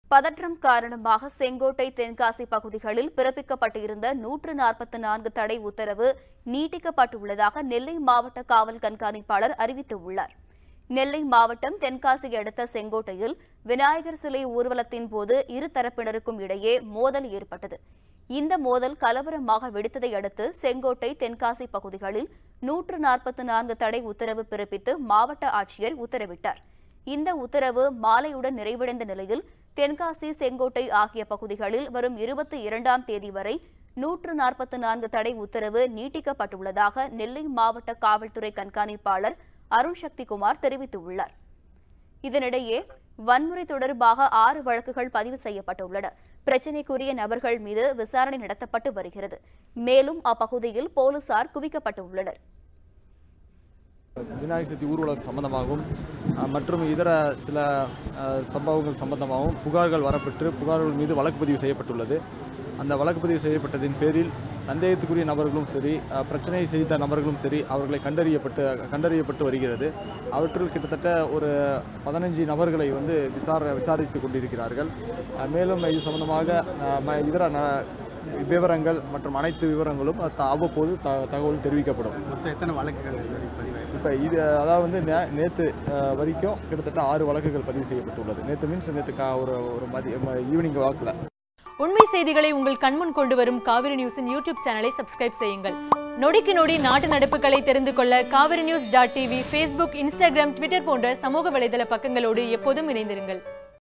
பதற்றம் காரணமாக செங்கோட்டை தென்காசி பகுதிகளில் பிறப்பிக்கப்பட்டிருந்த நூற்று நாற்பத்தி நான்கு தடை உத்தரவு நீட்டிக்கப்பட்டுள்ளதாக நெல்லை மாவட்ட காவல் கண்காணிப்பாளர் அறிவித்துள்ளார் நெல்லை மாவட்டம் தென்காசி அடுத்த செங்கோட்டையில் விநாயகர் சிலை ஊர்வலத்தின் போது இரு தரப்பினருக்கும் இடையே மோதல் ஏற்பட்டது இந்த மோதல் கலவரமாக வெடித்ததை அடுத்து செங்கோட்டை தென்காசி பகுதிகளில் நூற்று நாற்பத்தி நான்கு தடை உத்தரவு பிறப்பித்து மாவட்ட ஆட்சியர் உத்தரவிட்டார் இந்த உத்தரவு மாலையுடன் நிறைவடைந்த நிலையில் தென்காசி செங்கோட்டை ஆகிய பகுதிகளில் வரும் இருபத்தி இரண்டாம் தேதி வரை நூற்று நாற்பத்தி நான்கு தடை உத்தரவு நீட்டிக்கப்பட்டுள்ளதாக நெல்லை மாவட்ட காவல்துறை கண்காணிப்பாளர் அருண் சக்திகுமார் தெரிவித்துள்ளார் இதனிடையே வன்முறை தொடர்பாக ஆறு வழக்குகள் பதிவு செய்யப்பட்டுள்ளன பிரச்சினைக்குரிய நபர்கள் மீது விசாரணை நடத்தப்பட்டு வருகிறது மேலும் அப்பகுதியில் போலீசார் குவிக்கப்பட்டுள்ளனர் விநாயகர் சதுர்த்தி ஊர்வலம் சம்பந்தமாகவும் அஹ், மற்றும் இதர சில அஹ், சம்பவங்கள் சம்பந்தமாகவும் புகார்கள் வரப்பெற்று புகார்கள் மீது வழக்கு பதிவு செய்யப்பட்டுள்ளது அந்த வழக்கு பதிவு செய்யப்பட்டதின் பேரில் சந்தேகத்துக்குரிய நபர்களும் சரி அஹ், பிரச்சனை செய்த நபர்களும் சரி அவர்களை கண்டறியப்பட்டு கண்டறியப்பட்டு வருகிறது அவற்றில் கிட்டத்தட்ட ஒரு பதினஞ்சு நபர்களை வந்து விசார விசாரித்து கொண்டிருக்கிறார்கள் அஹ், மேலும் இது சம்பந்தமாக அஹ், ம- இதர ந- விவரங்கள் மற்றும் அனைத்து விவரங்களும் த- அவ்வப்போது த தகவல் தெரிவிக்கப்படும் மொத்தம் எத்தனை வழக்குகள் இதுவரை பதிவாயிருக்கு இப்போ இது அதாவது வந்து நே- நேத்து அஹ், வரைக்கும் கிட்டத்தட்ட ஆறு வழக்குகள் பதிவு செய்யப்பட்டுள்ளது நேற்று மீன்ஸ் நேற்று கா ஒரு ஒரு மதிய ஈவினிங் வாக்கில் உண்மை செய்திகளை உங்கள் கண்முன் கொண்டு வரும் காவிரி நியூஸின் யூடியூப் சேனலை சப்ஸ்கிரைப் செய்யுங்கள் நொடிக்கு நொடி நாட்டு நடப்புகளை தெரிந்து கொள்ள Kaveri news dot TV Facebook Instagram Twitter போன்ற சமூக வலைதள பக்கங்களோடு எப்போதும் இணைந்திருங்கள்